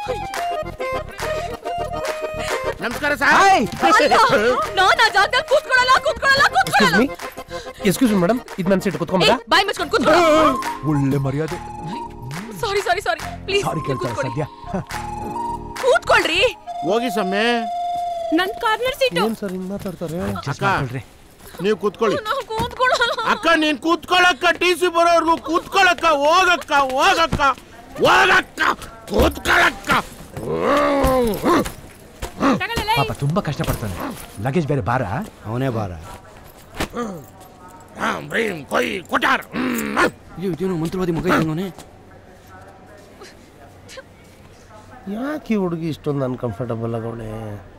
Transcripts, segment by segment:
ನಮಸ್ಕಾರ ಸರ್ ನಾನ್ ಆ ಜಾಗದಲ್ಲಿ ಕೂತ್ಕೊಳ್ಳಲ್ಲ ಕೂತ್ಕೊಳ್ಳಲ್ಲ ಕೂತ್ಕೊಳ್ಳಲ್ಲ ಎಕ್ಸ್ಕ್ಯೂಸ್ ಮಿ ಮೇಡಮ್ ಇದು ನನ್ನ ಸೀಟ್ ಕುತ್ಕೊಂಬ ಏಯ್, ಬಾಯ್ ಮುಚ್ಕೊಂಡು ಕೂತ್ಕೊಳ್ಳ ಒಳ್ಳೆ ಮರ್ಯಾದೆ ಸಾರಿ ಸಾರಿ ಸಾರಿ ಪ್ಲೀಸ್ ಸಾರಿ ಕೇಳ್ತಾರೆ ಸದ್ಯ ಕೂತ್ಕೊಳ್ರಿ ಹೋಗಿ ಸಮ್ಮೆ ನನ್ ಕಾರ್ನರ್ ಸೀಟು ಏನ್ ಸರ್ ಹಿಂಗ್ ಮಾತಾಡ್ತಾರೆ ಅಕ್ಕ ನೀವು ಕೂತ್ಕೊಳ್ಳಿ ನಾನು ಕೂತ್ಕೊಳ್ಳಲ್ಲ ಅಕ್ಕ ನೀನ್ ಕೂತ್ಕೊಳ್ಳಕ್ಕ ಟಿ ಸಿ ಬರೋರ್ಗು ಕೂತ್ಕೊಳ್ಳಕ್ಕ ಹೋಗಕ್ಕ ಹೋಗಕ್ಕ ಹೋಗಕ್ಕ ಕೂತ್ಕೊಳ್ಳಕ್ಕ ಪಾಪ ತುಂಬಾ ಕಷ್ಟಪಡ್ತಾನೆ ಲಗೇಜ್ ಬೇರೆ ಬಾರ ಅವನೇ ಬಾರ ರಾಮ್ ಭೀಮ್ ಕೊಯ್ ಕೊಟಾರ್ ಇದೇನು ಮಂತ್ರವಾದಿ ಮಗ ಇದ್ದಾನೆ ಯಾಕೆ ಈ ಹುಡುಗಿ ಇಷ್ಟೊಂದು ಅನ್ಕಂಫರ್ಟಬಲ್ ಆಗವಳೆ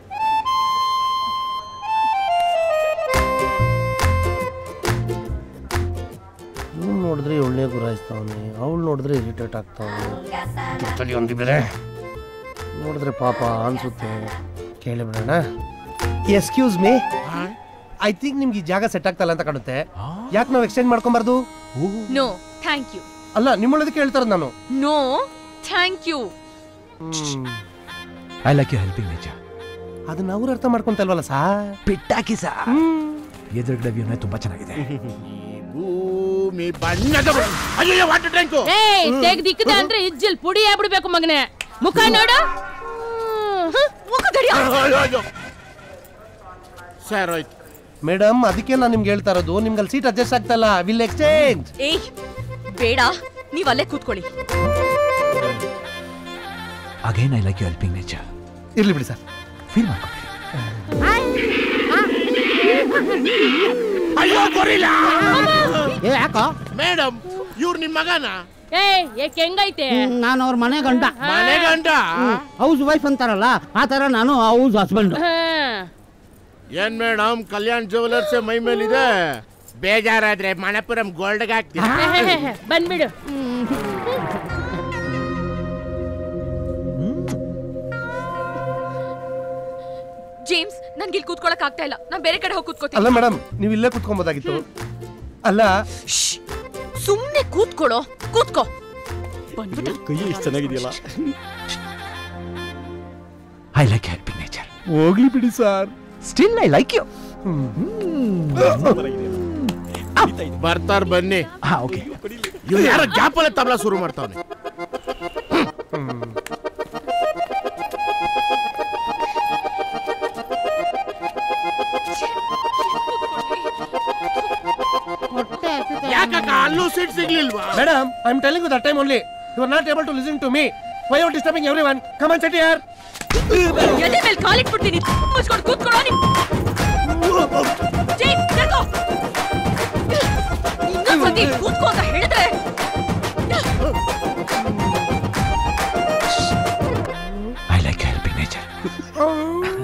ಇವ್ನು ನೋಡಿದ್ರೆ ಒಳ್ಳೆ ಗುರಾಯಿಸ್ತಾವನೆ ಅವಳು ನೋಡಿದ್ರೆ ಇರಿಟೇಟ್ ಆಗ್ತಾವನೆ ಒಂದು ಬೇರೆ ನೋಡಿದ್ರೆ ಪಾಪ ಅನ್ಸುತ್ತೆ ಕೇಳಿಬಿಡೋಣ ಎಕ್ಸ್ಕ್ಯೂಸ್ ಮೀ ಐ ಥಿಂಕ್ ನಿಮ್ಗೆ ಈ ಜಾಗ ಸೆಟ್ ಆಗ್ತಲ್ಲ ಅಂತ ಕಾಣುತ್ತೆ ಯಾಕೆ ನಾವು ಎಕ್ಸ್ಚೇಂಜ್ ಮಾಡ್ಕೊಂಬಾರ್ದು ನೋ ಥ್ಯಾಂಕ್ ಯು ಅಲ್ಲ ನಿಮ್ಮೊಳದಕ್ಕೆ ಹೇಳ್ತಾರದು ನಾನು no thank you I like you helping nature ಅದನ್ನ ಅವ್ರು ಅರ್ಥ ಮಾಡ್ಕೊಂತಲ್ವಲ್ಲ ಸಾ ಪಿಟ್ಟಾಕಿ ಸಾ ಎದುರುಗಡೆ ವ್ಯೂನೇ ತುಂಬಾ ಚೆನ್ನಾಗಿದೆ ಭೂಮಿ ಬಣ್ಣದ ಬ- ಅಯ್ಯೋ ವಾಟರ್ ಟ್ಯಾಂಕು ಏಯ್ ತೆಗ್ದಿಕ್ಕದೆ ಅಂದ್ರೆ ಇಜ್ಜಲ್ ಪುಡಿ ಆಗ್ಬಿಡ್ಬೇಕು ಮಗನೇ ಮುಖ ನೋಡು ಹ್ಮ್, ಮುಖ ತಡಿಯ ಸರ್ ಹೋಯ್ತು ಮೇಡಮ್ ಅದಕ್ಕೆ ನಾನು ನಿಮ್ಗೆ ಹೇಳ್ತಾ ಇರೋದು ನಿಮ್ಗೆ ಅಲ್ಲಿ ಸೀಟ್ ಅಡ್ಜಸ್ಟ್ ಆಗ್ತಲ್ಲ ವಿಲ್ ಎಕ್ಸ್ಚೇಂಜ್ ಏಯ್ ಬೇಡ ನೀವ್ ಅಲ್ಲೇ ಕೂತ್ಕೊಳ್ಳಿ again I like you helping nature ಇರ್ಲಿ ಬಿಡಿ ಸರ್ ಫೀಲ್ ಮಾಡ್ಕೊ ಅಯ್ಯೋ ಗೊರಿಲ್ಲ ಏ ಯಾಕೋ ಮೇಡಮ್ ಇವ್ರು ನಿಮ್ ಮಗನ ಏಯ್ ಏಕ್ ಹೆಂಗೈತೆ ನಾನು ಅವ್ರ ಮನೆ ಗಂಡ ಮನೆ ಗಂಡ ಹೌಸ್ ವೈಫ್ ಅಂತಾರಲ್ಲ ಆ ತರ ನಾನು ಹೌಸ್ ಹಸ್ಬೆಂಡ್ ಹಾ. ಏನ್ ಮೇಡಮ್ ಕಲ್ಯಾಣ್ ಜುವೆಲರ್ಸ್ ಮೈ ಮೇಲಿದೆ ಬೇಜಾರಾದ್ರೆ ಮಣಪುರಂ ಗೋಲ್ಡ್ಗೆ ಹಾಕ್ತೀರಾ ಬಂದ್ಬಿಡು ಜೇಮ್ಸ್ ನನ್ಗೆ ಇಲ್ಲಿ ಕೂತ್ಕೊಳಕ್ ಆಗ್ತಾ ಇಲ್ಲ ನಾನ್ ಬೇರೆ ಕಡೆ ಹೋಗಿ ಕೂತ್ಕೋತೀನಿ ಅಲ್ಲ ಮೇಡಮ್ ನೀವು ಇಲ್ಲೇ ಕುತ್ಕೊಬೋದಾಗಿತ್ತು ಅಲ್ಲ ಸುಮ್ನೆ ಕೂತ್ಕೊಳ್ಳೋ ಕೂತ್ಕೋ ಬಂದ್ಬಿಟ್ಟ ಕೈ ಎಷ್ಟು ಚೆನ್ನಾಗಿದೆಯಲ್ಲ ಐ ಲೈಕ್ ಹೆಲ್ಪಿಂಗ್ ನೇಚರ್ ಹೋಗ್ಲಿ ಬಿಡಿ sir still I like you ಬರ್ತಾರ ಬನ್ನಿ ಹಾ ಓಕೆ ಇವ್ನು ಯಾರೋ ಗ್ಯಾಪಲ್ಲೇ ತಬಲ ಶುರು ಮಾಡ್ತಾವನೆ ಯಾಕಕ್ಕ ಅಲ್ಲೂ ಸೀಟ್ ಸಿಗ್ಲಿಲ್ವಾ madam I am telling that time only you are not able to listen to me why are disturbing everyone come on set here ಎದೆ ಮೇಲೆ ಕಾಲಿಟ್ಬಿಡ್ತೀನಿ ಮುಚ್ಕೊಂಡು ಕೂತ್ಕೊಳ್ಳೋ ನಿಮ್ ಜೇಮ್ಸ್ ನಡ್ಕೋ ಇನ್ನೊಂದ್ಸತಿ ಕೂತ್ಕೋ ಅಂತ ಹೇಳಿದ್ರೆ ಐ ಲೈಕ್ ಹೆಲ್ಪಿಂಗ್ ನೇಚರ್